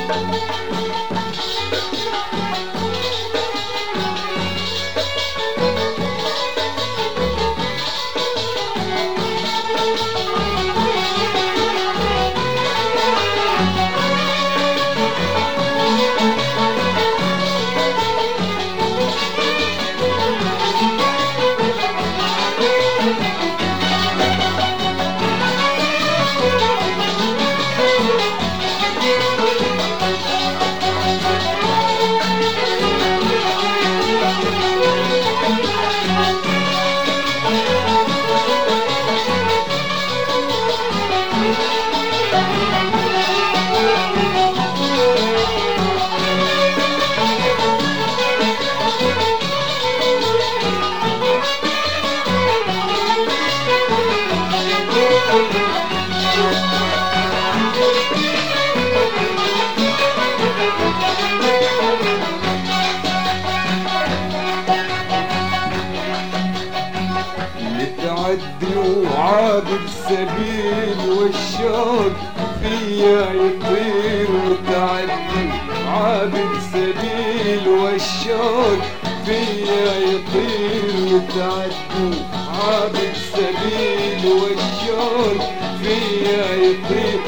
متعدي وعابر سبيل والشوق فيا يطير متعدي عابر سبيل والشوق فيا يطير متعدي عابر سبيل والشوق فيا يطير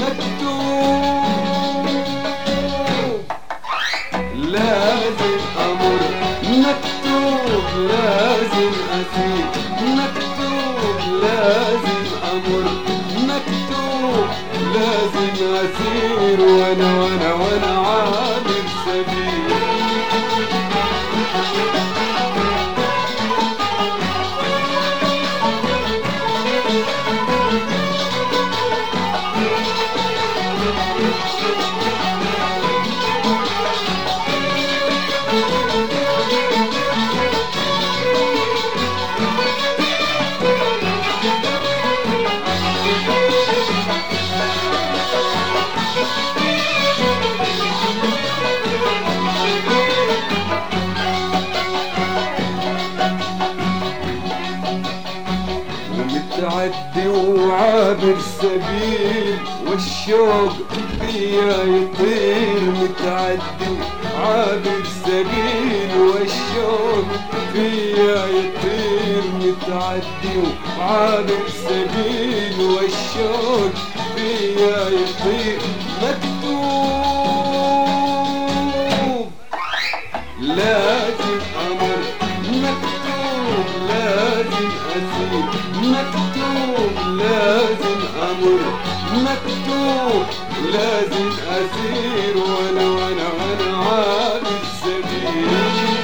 مكتوب لازم امر مكتوب لازم اسير مكتوب لازم امر مكتوب لازم اسير وانا وانا وانا عابر سبيل ومتعدي وعابر سبيل والشوق فيا يطير متعدي عابر سبيل والشوق فيا يطير متعدي وعابر سبيل والشوق فيا يطير مكتوب لازم امر مكتوب لازم اسير مكتوب لازم امر مكتوب لازم اسير وانا وانا وانا عابر سبيل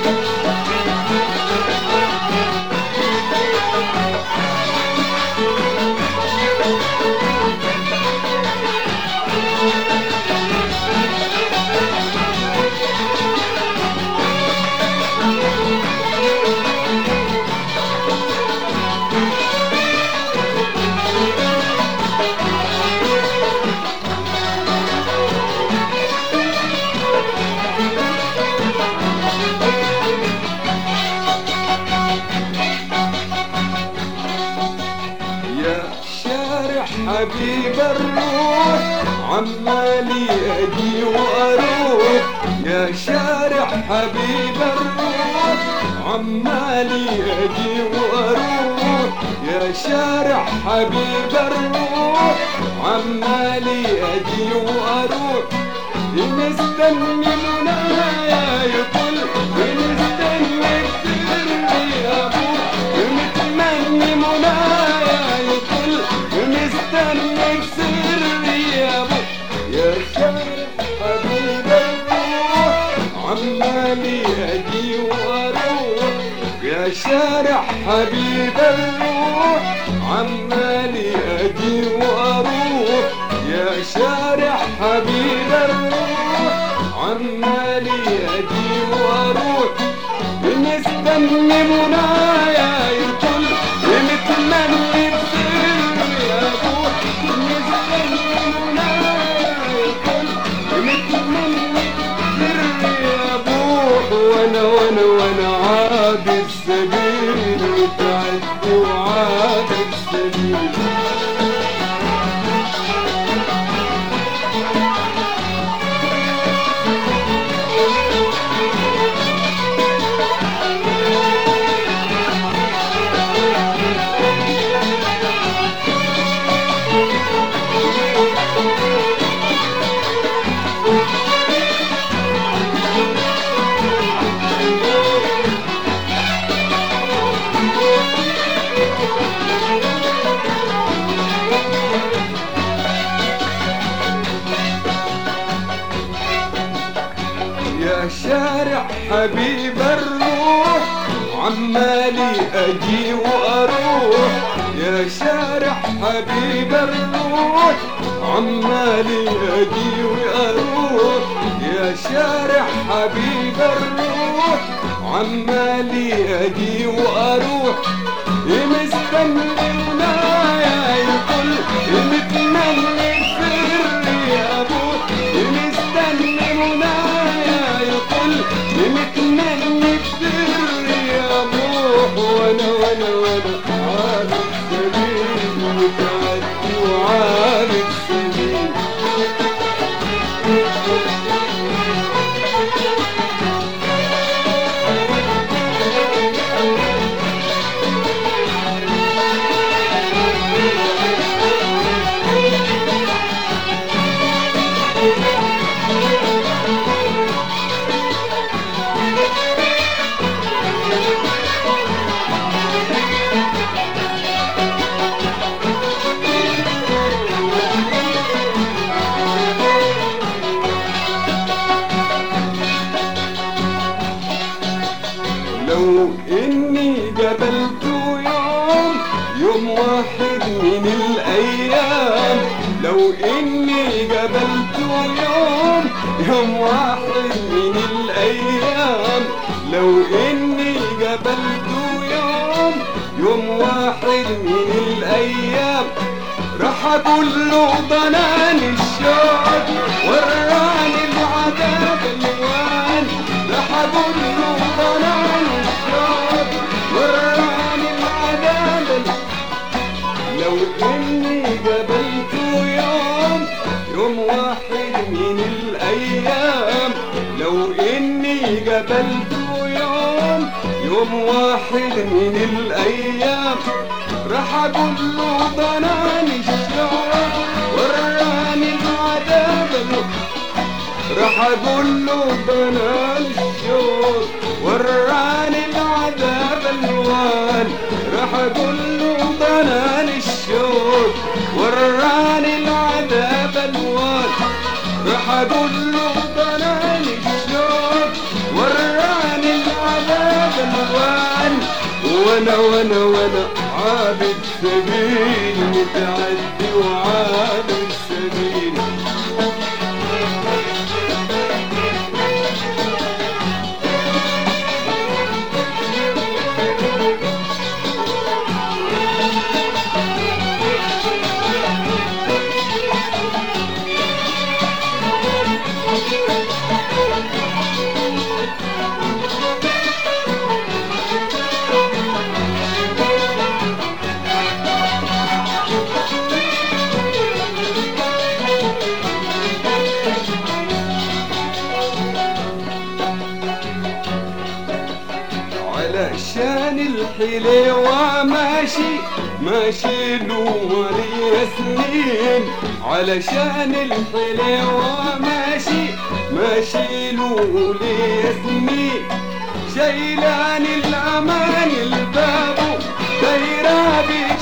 يا شارع حبيب الروح عمالي اجي واروح يا شارع حبيب الروح عمالي اجي واروح يا شارع حبيب الروح عمالي اجي واروح مستني منايا يطل مستني كتير يا ابوك متمني منايا يطل مستني سري يا ابو يا شارع حبيب الروح عمالي اجي واروح يا شارع حبيب الروح عمالي اجي واروح يا شارع حبيب الروح عمالي اجي واروح مستني منايا يطل متمني بسر يا ابوح مستني منايا يطل متمني بسر يا ابوح وانا وانا وانا عابر سبيل متعدي وعابر سبيل يا شارع حبيب الروح عمالي اجي واروح يا شارع حبيب الروح عمالي اجي واروح يا شارع حبيب الروح عمالي اجي واروح مستني ونايا يقول متمني فر يا ابوه مستني منايا يقول متمني فر يا ابوه وانا وانا وانا عابد سبيل متعدي وعابد سبيل لو اني قابلته يوم يوم واحد من الايام لو اني قابلته يوم يوم واحد من الايام لو اني قابلته يوم يوم واحد من الايام راح اقول له ضنان الشوق وراني العذاب الوان راح اقول له ضنان الشوق وراني العذاب الوان لو اني قابلته يوم يوم واحد من الايام لو اني قابلته يوم يوم واحد من الايام راح اقول له ضناني الشوق وراني العذاب الوان راح اقول له ضنان الشوق وراني العذاب الوان راح اقول له ضنان الشوق وراني العذاب الوان راح اقول له ضنان الشوق وراني العذاب الوان وانا وانا وانا عابد سبيل متعدي وعابد سبيل علشان الحلوة ماشي ماشي له ولي سنين علشان الحلوة ماشي ماشي له لي سنين شيلان الأمان الباب دايرة